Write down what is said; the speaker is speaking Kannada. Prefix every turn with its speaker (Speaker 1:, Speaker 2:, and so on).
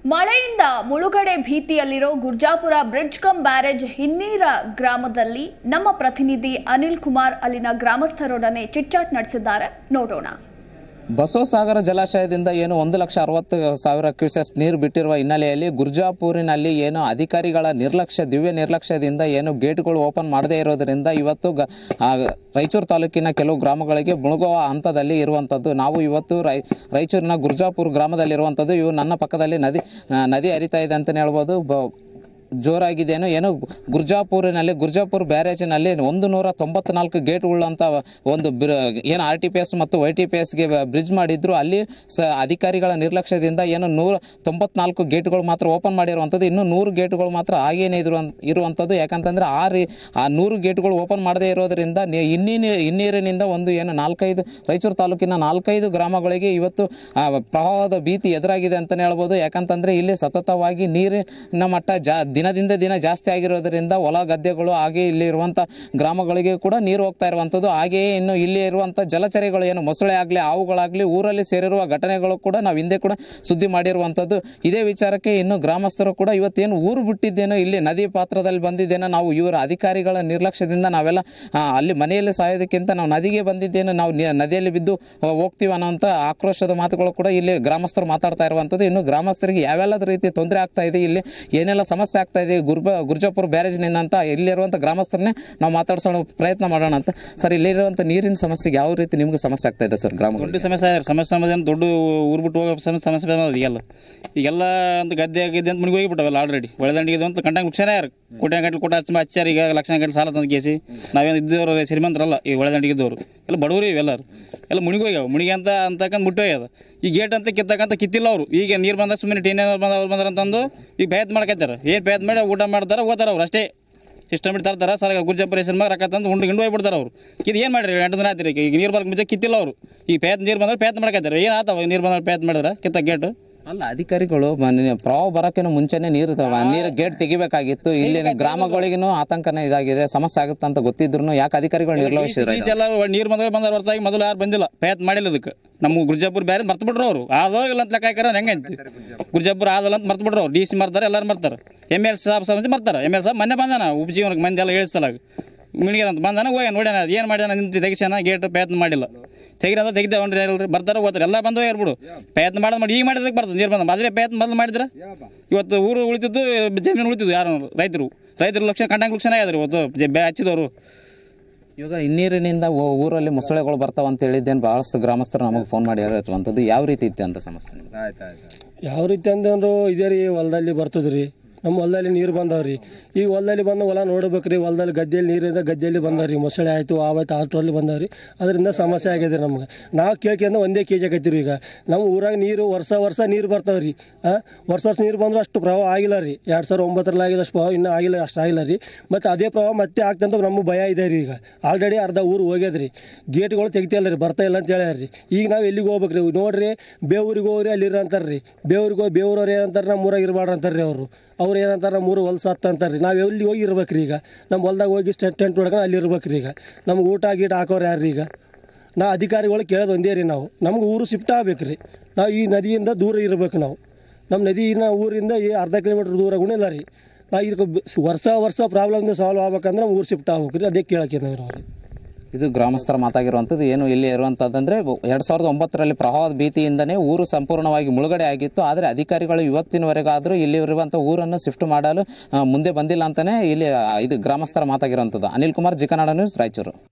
Speaker 1: ಮಳೆಯಿಂದ ಮುಳುಗಡೆ ಭೀತಿಯಲ್ಲಿರೋ ಗುರ್ಜಾಪುರ ಬ್ರಿಡ್ಜ್ ಕಮ್ ಬ್ಯಾರೇಜ್ ಹಿನ್ನೀರ ಗ್ರಾಮದಲ್ಲಿ ನಮ್ಮ ಪ್ರತಿನಿಧಿ ಅನಿಲ್ ಕುಮಾರ್ ಅಲ್ಲಿನ ಗ್ರಾಮಸ್ಥರೊಡನೆ ಚಿಟ್ಚಾಟ್ ನಡೆಸಿದ್ದಾರೆ ನೋಡೋಣ
Speaker 2: ಬಸವಸಾಗರ ಜಲಾಶಯದಿಂದ ಏನು ಒಂದು ಲಕ್ಷ ಅರವತ್ತು ಸಾವಿರ ಕ್ಯೂಸೆಸ್ ನೀರು ಬಿಟ್ಟಿರುವ ಹಿನ್ನೆಲೆಯಲ್ಲಿ ಗುರ್ಜಾಪುರಿನಲ್ಲಿ ಏನು ಅಧಿಕಾರಿಗಳ ನಿರ್ಲಕ್ಷ್ಯ ದಿವ್ಯ ನಿರ್ಲಕ್ಷ್ಯದಿಂದ ಏನು ಗೇಟ್ಗಳು ಓಪನ್ ಮಾಡದೇ ಇರೋದರಿಂದ ಇವತ್ತು ಗ ಆ, ರಾಯಚೂರು ತಾಲೂಕಿನ ಕೆಲವು ಗ್ರಾಮಗಳಿಗೆ ಮುಳುಗುವ ಹಂತದಲ್ಲಿ ಇರುವಂಥದ್ದು ನಾವು ಇವತ್ತು ರೈ ರಾಯಚೂರಿನ ಗುರ್ಜಾಪುರ ಗ್ರಾಮದಲ್ಲಿರುವಂಥದ್ದು ಇವು ನನ್ನ ಪಕ್ಕದಲ್ಲಿ ನದಿ ಆ, ನದಿ ಹರಿತಾ ಇದೆ ಅಂತಲೇ ಹೇಳ್ಬೋದು ಬ ಜೋರಾಗಿದೆಯೇನೋ ಏನು ಗುರ್ಜಾಪುರಿನಲ್ಲಿ ಗುರ್ಜಾಪುರ್ ಬ್ಯಾರೇಜಿನಲ್ಲಿ ಒಂದು ನೂರ ತೊಂಬತ್ನಾಲ್ಕು ಗೇಟ್ಗಳಂತ ಒಂದು ಬ್ರ ಏನು ಆರ್ ಟಿ ಪಿ ಎಸ್ ಮತ್ತು ವೈ ಟಿ ಪಿ ಎಸ್ಗೆ ಬ್ರಿಡ್ಜ್ ಮಾಡಿದ್ರು ಅಲ್ಲಿ ಸ ಅಧಿಕಾರಿಗಳ ನಿರ್ಲಕ್ಷ್ಯದಿಂದ ಏನು ನೂರ ತೊಂಬತ್ನಾಲ್ಕು ಗೇಟ್ಗಳು ಮಾತ್ರ ಓಪನ್ ಮಾಡಿರುವಂಥದ್ದು ಇನ್ನು ನೂರು ಗೇಟ್ಗಳು ಮಾತ್ರ ಹಾಗೇನೇ ಇರುವ ಇರುವಂಥದ್ದು ಯಾಕಂತಂದರೆ ಆ ರೀ ಆ ನೂರು ಗೇಟ್ಗಳು ಓಪನ್ ಮಾಡದೇ ಇರೋದರಿಂದ ನಿ- ಇನ್ನೀನಿ ಹಿನ್ನೀರಿನಿಂದ ಒಂದು ಏನು ನಾಲ್ಕೈದು ರಾಯಚೂರು ತಾಲೂಕಿನ ನಾಲ್ಕೈದು ಗ್ರಾಮಗಳಿಗೆ ಇವತ್ತು ಆ, ಪ್ರವಾಹದ ಭೀತಿ ಎದುರಾಗಿದೆ ಅಂತಲೇ ಹೇಳ್ಬೋದು ಯಾಕಂತಂದರೆ ಇಲ್ಲಿ ಸತತವಾಗಿ ನೀರಿನ ಮಟ್ಟ ಜಾ ದಿನದಿಂದ ದಿನ ಜಾಸ್ತಿ ಆಗಿರೋದರಿಂದ ಹೊಲ ಗದ್ದೆಗಳು ಹಾಗೆ ಇಲ್ಲಿ ಇರುವಂಥ ಗ್ರಾಮಗಳಿಗೆ ಕೂಡ ನೀರು ಹೋಗ್ತಾ ಇರುವಂಥದ್ದು ಹಾಗೆಯೇ ಇನ್ನು ಇಲ್ಲಿ ಇರುವಂಥ ಜಲಚರಿಗಳು ಏನು ಮೊಸಳೆ ಆಗಲಿ ಹಾವುಗಳಾಗಲಿ ಊರಲ್ಲಿ ಸೇರಿರುವ ಘಟನೆಗಳು ಕೂಡ ನಾವು ಹಿಂದೆ ಕೂಡ ಸುದ್ದಿ ಮಾಡಿರುವಂಥದ್ದು ಇದೇ ವಿಚಾರಕ್ಕೆ ಇನ್ನು ಗ್ರಾಮಸ್ಥರು ಕೂಡ ಇವತ್ತೇನು ಊರು ಬಿಟ್ಟಿದ್ದೇನೋ ಇಲ್ಲಿ ನದಿ ಪಾತ್ರದಲ್ಲಿ ಬಂದಿದ್ದೇನೋ ನಾವು ಇವರ ಅಧಿಕಾರಿಗಳ ನಿರ್ಲಕ್ಷ್ಯದಿಂದ ನಾವೆಲ್ಲ ಆ, ಅಲ್ಲಿ ಮನೆಯಲ್ಲಿ ಸಾಯೋದಕ್ಕಿಂತ ನಾವು ನದಿಗೆ ಬಂದಿದ್ದೇನೋ ನಾವು ನಿ- ನದಿಯಲ್ಲಿ ಬಿದ್ದು ಹೋ- ಹೋಗ್ತೀವಿ ಅನ್ನೋಂಥ ಆಕ್ರೋಶದ ಮಾತುಗಳು ಕೂಡ ಇಲ್ಲಿ ಗ್ರಾಮಸ್ಥರು ಮಾತಾಡ್ತಾ ಇರುವಂಥದ್ದು ಇನ್ನು ಗ್ರಾಮಸ್ಥರಿಗೆ ಯಾವೆಲ್ಲ ರೀತಿ ತೊಂದರೆ ಆಗ್ತಾ ಇದೆ ಇಲ್ಲಿ ಏನೆಲ್ಲ ಸಮಸ್ಯೆ ಆಗ್ತಾ ಇದೆ ಗುರ್ಬ ಗುರ್ಜಾಪುರ ಬ್ಯಾರೇಜ್ನಿಂದ ಅಂತ ಇಲ್ಲಿರುವಂಥ ಗ್ರಾಮಸ್ಥರನ್ನೇ ನಾವು ಮಾತಾಡ್ಸೋಣ ಪ್ರಯತ್ನ ಮಾಡೋಣ ಅಂತ ಸರ್ ಇಲ್ಲಿರುವಂಥ ನೀರಿನ ಸಮಸ್ಯೆಗೆ ಯಾವ ರೀತಿ ನಿಮ್ಗೆ ಸಮಸ್ಯೆ ಆಗ್ತಾ ಇದೆ ಸರ್ ಗ್ರಾಮಗಳು
Speaker 3: ದೊಡ್ಡ ಸಮಸ್ಯೆ ಆದ್ರೆ ಸಮಸ್ಯೆ ಅನ್ನೋದು ಏನು ದೊಡ್ಡ ಊರು ಬಿಟ್ಟು ಹೋಗೋ ಸಮಸ್ಯೆ ಸಮಸ್ಯೆ ಬಂದದ ಈಗೆಲ್ಲ ಈಗೆಲ್ಲ ಅಂತ ಗದ್ದೆ ಗಿದ್ದೆ ಅಂತ ಮುನಿಗೆ ಹೋಗಿಬಿಟ್ಟವಲ್ಲ ಆಲ್ರೆಡಿ ಒಳದಂಡಿಗೆ ಇದು ಅಂತ ಕಂಡಂಗೆ ಮುಖ್ಯನೇ ಯಾರು ಕೋಟಿ ಗಂಟೆ ಕೊಟ್ಟು ಹಚ್ಚ ಹಚ್ಚಾರ ಈಗ ಲಕ್ಷ ಗಂಟೆ ಸಾಲ ತಂದು ಕೇಸಿ ನಾವೇನು ಇದ್ದವರು ಶ್ರೀಮಂತರಲ್ಲ ಈ ಒಳದಂಡಿಗೆ ಇದ್ದವರು ಎಲ್ಲ ಬಡವರು ಇವೆಲ್ಲರು ಎಲ್ಲ ಮುಣಿಗೆ ಹೋಗ್ಯಾವ ಮುಣಿಗೆ ಅಂತ ಅಂತಕ್ಕಂತ ಮುಟ್ಟು ಹೋಗ್ಯದ ಈ ಗೇಟ್ ಅಂತ ಕಿತ್ತಕ್ಕಂತ ಕಿತ್ತಿಲ್ಲ ಅವರು ಈಗ ನೀರು ಬಂದಾಗ ಸುಮ್ಮನೆ ಟೀನ್ ಬಂದ ಅವ್ರು ಬಂದಾರ ಅಂತಂದು ಈಗ ಭೇದ್ ಮಾಡ್ಕತ್ತಾರ ಏನು ಭೇದ್ ಮಾಡಿ ಊಟ ಮಾಡ್ತಾರೆ ಓದ್ತಾರ ಅವ್ರು ಅಷ್ಟೇ ಸಿಸ್ಟಮ್ ಇಟ್ಟು ತರ್ತಾರೆ ಸರ್ ಗುರ್ಜಾಪುರ ಹೆಸರು ಮ್ಯಾಗ ರೊಕ್ಕ ತಂದು ಉಂಡು ಗಿಂಡು ಹೋಗ್ಬಿಡ್ತಾರೆ ಅವರು ಇದು ಏನು ಮಾಡ್ರಿ ಎಂಟು ದಿನ ಆಯ್ತು ಈಗ ನೀರು ಬರಕ್ಕೆ ಮುಂಚೆ ಕಿತ್ತಿಲ್ಲ ಅವರು ಈ ಪೇತ್ ನೀರು ಬಂದ್ರೆ ಪೇತ್ ಮಾಡ್ಕತ್ತಾರೆ ಏನು ಆತವ ನೀರು ಬಂದ್ರೆ ಪೇತ್ ಮಾಡಿದ್ರೆ ಕಿತ್ತ ಗೇಟ್
Speaker 2: ಅಲ್ಲ ಅಧಿಕಾರಿಗಳು ಮನೆ- ಪ್ರವಾಹ ಬರೋಕ್ಕಿಂತ ಮುಂಚೆನೆ ನೀರು ತ- ನೀರು ಗೇಟ್ ತೆಗಿಬೇಕಾಗಿತ್ತು ಇಲ್ಲಿನ ಗ್ರಾಮಗಳಿಗೂ ಆತಂಕನೇ ಇದಾಗಿದೆ ಸಮಸ್ಯೆ ಆಗುತ್ತೆ ಅಂತ ಗೊತ್ತಿದ್ರು ಯಾಕೆ ಅಧಿಕಾರಿಗಳು ನಿರ್ಲಕ್ಷಿಸಿದ್ರು
Speaker 3: ಬೀಚ್ ಎಲ್ಲ ನೀರು ಬಂದ್ರೆ ಬಂದ್ರೆ ಹೊರತಾಗಿ ಮೊದಲು ಯಾರು ಬಂದಿಲ್ಲ ಪೇತ್ ಮಾಡಿಲ್ಲ ಇದಕ್ಕೆ ನಮ್ಮ ಗುರ್ಜಾಪುರ ಬೇರೆ ಮರ್ತು ಬಿಟ್ರು ಅವರು ಆದೋ ಇಲ್ಲ ಅಂತ ಲೆಕ್ಕ ಹಾಕ್ಯಾರ ಹೆಂಗಂತ ಗುರ್ಜಾಪುರ ಆದಲ್ಲ ಅಂತ ಮರ್ತು ಬಿಟ್ರು ಅವ್ರು ಡಿ ಸಿ ಮರ್ತಾರೆ ಎಲ್ಲರೂ ಮರ್ತಾರೆ ಎಮ್ ಎಲ್ ಸಾಬ್ ಸಂಬಂಧಿ ಮರ್ತಾರೆ ಎಮ್ ಎಲ್ ಸಾಬ್ ಮೊನ್ನೆ ಬಂದಾನ ಉಪಜೀವನಕ್ಕೆ ಮಂದಿ ಎಲ್ಲ ಹೇಳಿಸ್ತಲಾಗ ಮಿಣಿಗೆ ಅಂತ ಬಂದಾನ ಹೋಗ್ಯ ನೋಡ್ಯಾನ ಏನು ಮಾಡ್ಯಾನ ನಿಂತು ತೆಗಿಸ್ಯಾನ ಗೇಟ್ ಪ್ರಯತ್ನ ಮಾಡಿಲ್ಲ ತೆಗಿರ ತೆಗಿದ ಅವ್ನು ಹೇಳ್ರಿ ಬರ್ತಾರೆ ಹೋಗ್ತಾರೆ ಎಲ್ಲ ಬಂದು ಇರ್ಬಿಡು ಪ್ರಯತ್ನ ಮಾಡೋದು ಮಾಡಿ ಈಗ ಮಾಡಿದಕ್ಕೆ ಬರ್ತದೆ ನೀರು ಬಂದ ಮೊದಲೇ ಪ್ರಯತ್ನ ಮೊದಲು ಮಾಡಿದ್ರೆ ಇವತ್ತು ಊರು ಉಳಿತಿದ್ದು ಜಮೀನು ಉಳಿತಿದ್ದು ಯಾರು ರೈತರು ರೈತರು ಲಕ್ಷ ಕಂಡಂಗೆ ಲಕ್ಷಣ ಆಗ್ಯಾದ್ರಿ ಇವತ್ತು ಜೆ- ಬೆ ಹಚ್ಚಿದವರು
Speaker 2: ಇವಾಗ ಹಿನ್ನೀರಿನಿಂದ ಊ- ಊರಲ್ಲಿ ಮೊಸಳೆಗಳು ಬರ್ತಾವ ಅಂತ ಹೇಳಿದ್ದೇನು ಬಹಳಷ್ಟು ಗ್ರಾಮಸ್ಥರು ನಮಗೆ ಫೋನ್ ಮಾಡಿ ಹೇಳಿರುವಂಥದ್ದು ಯಾವ ರೀತಿ ಇತ್ತು ಅಂತ ಸಮಸ್ಯೆ ನಿಮ್ಗೆ?
Speaker 4: ಯಾವ ರೀತಿ ಅಂದಂದ್ರು ಇದೇ ರೀ ಹೊಲದಲ್ಲಿ ಬರ್ತದೆ ರೀ ನಮ್ಮ ಹೊಲದಲ್ಲಿ ನೀರು ಬಂದವ್ರಿ ಈಗ ಹೊಲದಲ್ಲಿ ಬಂದು ಹೊಲ ನೋಡ್ಬೇಕು ರೀ ಹೊಲದಲ್ಲಿ ಗದ್ದೆಯಲ್ಲಿ ನೀರಿಂದ ಗದ್ದೆಯಲ್ಲಿ ಬಂದವ್ರಿ ಮೊಸಳೆ ಆಯಿತು ಆವಾಯ್ತು ಆಟ್ರಲ್ಲಿ ಬಂದವ್ರಿ ಅದರಿಂದ ಸಮಸ್ಯೆ ಆಗಿದೆ ನಮ್ಗೆ ನಾವು ಕೇಳ್ಕೊಂಡು ಒಂದೇ ಕೆ ಜಿ ಆಗೈತಿ ಈಗ ನಮ್ಮ ಊರಾಗ ನೀರು ವರ್ಷ ವರ್ಷ ನೀರು ಬರ್ತಾವ್ರಿ ಹಾಂ ವರ್ಷ ವರ್ಷ ನೀರು ಬಂದ್ರೆ ಅಷ್ಟು ಪ್ರವಾಹ ಆಗಿಲ್ಲ ರೀ ಎರಡು ಸಾವಿರ ಒಂಬತ್ತರಲ್ಲಿ ಆಗಿಲ್ಲ ಅಷ್ಟು ಪ್ರವಾಹ ಇನ್ನೂ ಆಗಿಲ್ಲ ಅಷ್ಟು ಆಗಿಲ್ಲ ರೀ ಮತ್ತು ಅದೇ ಪ್ರವಾಹ ಮತ್ತೆ ಆಗ್ತಂತ ನಮಗೆ ಭಯ ಇದೆ ರೀ ಈಗ ಆಲ್ರೆಡಿ ಅರ್ಧ ಊರು ಹೋಗ್ಯದ್ರಿ ಗೇಟ್ಗಳು ತೆಗಿತಿಲ್ಲ ರೀ ಬರ್ತಾ ಇಲ್ಲ ಅಂತ ಹೇಳ್ಯಾರ ರೀ ಈಗ ನಾವು ಎಲ್ಲಿಗೆ ಹೋಗ್ಬೇಕು ರೀ ನೋಡ್ರಿ ಬೇವೂರಿಗೆ ಹೋಗ್ರಿ ಅಲ್ಲಿ ಅಂತಾರೆ ರೀ ಬೇವ್ರಿಗೆ ಹೋಗಿ ಬೇವ್ರವ್ರು ಏನಂತಾರೆ ನಮ್ಮ ಊರಾಗ ಇರಬಾರ್ದು ಅಂತಾರೆ ರೀ ಅವರು ಅವ್ರು ಏನಂತಾರೆ ನಮ್ಮ ಊರು ಹೊಲ್ಸ ಹತ್ತ ಅಂತಾರೆ ರೀ ನಾವು ಎಲ್ಲಿ ಹೋಗಿ ಇರ್ಬೇಕು ರೀ ಈಗ ನಮ್ಮ ಹೊಲ್ದಾಗ ಹೋಗಿ ಟೆಂಟ್ ಟೆಂಟ್ ಹೊಡ್ಕೊಂಡು ಅಲ್ಲಿ ಇರ್ಬೇಕು ರೀ ಈಗ ನಮ್ಗೆ ಊಟ ಗೀಟ ಹಾಕೋರು ಯಾರು ರೀ ಈಗ ನಾ ಅಧಿಕಾರಿಗಳು ಕೇಳೋದು ಒಂದೇ ರೀ ನಾವು ನಮ್ಗೆ ಊರು ಶಿಫ್ಟ್ ಆಗ್ಬೇಕು ರೀ ನಾವು ಈ ನದಿಯಿಂದ ದೂರ ಇರ್ಬೇಕು ನಾವು ನಮ್ಮ ನದಿನ ಊರಿಂದ ಈ ಅರ್ಧ ಕಿಲೋಮೀಟ್ರ್ ದೂರ ಗುಣಿಲ್ಲ ರೀ ನಾವು ಇದಕ್ಕೆ ಬ- ವರ್ಷ ವರ್ಷ ಪ್ರಾಬ್ಲಮ್ದು ಸಾಲ್ವ್ ಆಗ್ಬೇಕಂದ್ರೆ ಊರು ಶಿಫ್ಟ್ ಆಗ್ಬೇಕು ರೀ ಅದೇ ಕೇಳಕ್ಕೆ ನಾವು ರೀ
Speaker 2: ಇದು ಗ್ರಾಮಸ್ಥರ ಮಾತಾಗಿರುವಂಥದ್ದು ಏನು ಇಲ್ಲಿ ಇರುವಂಥದ್ದಂದರೆ ಎರಡು ಸಾವಿರದ ಒಂಬತ್ತರಲ್ಲಿ ಪ್ರವಾಹದ ಭೀತಿಯಿಂದನೇ ಊರು ಸಂಪೂರ್ಣವಾಗಿ ಮುಳುಗಡೆ ಆಗಿತ್ತು ಆದರೆ ಅಧಿಕಾರಿಗಳು ಇವತ್ತಿನವರೆಗಾದರೂ ಇಲ್ಲಿ ಇರುವಂಥ ಊರನ್ನು ಶಿಫ್ಟ್ ಮಾಡಲು ಆ, ಮುಂದೆ ಬಂದಿಲ್ಲ ಅಂತಲೇ ಇಲ್ಲಿ ಆ, ಇದು ಗ್ರಾಮಸ್ಥರ ಮಾತಾಗಿರುವಂಥದ್ದು ಅನಿಲ್ ಕುಮಾರ್ ಜಿ ಕನ್ನಡ ನ್ಯೂಸ್ ರಾಯಚೂರು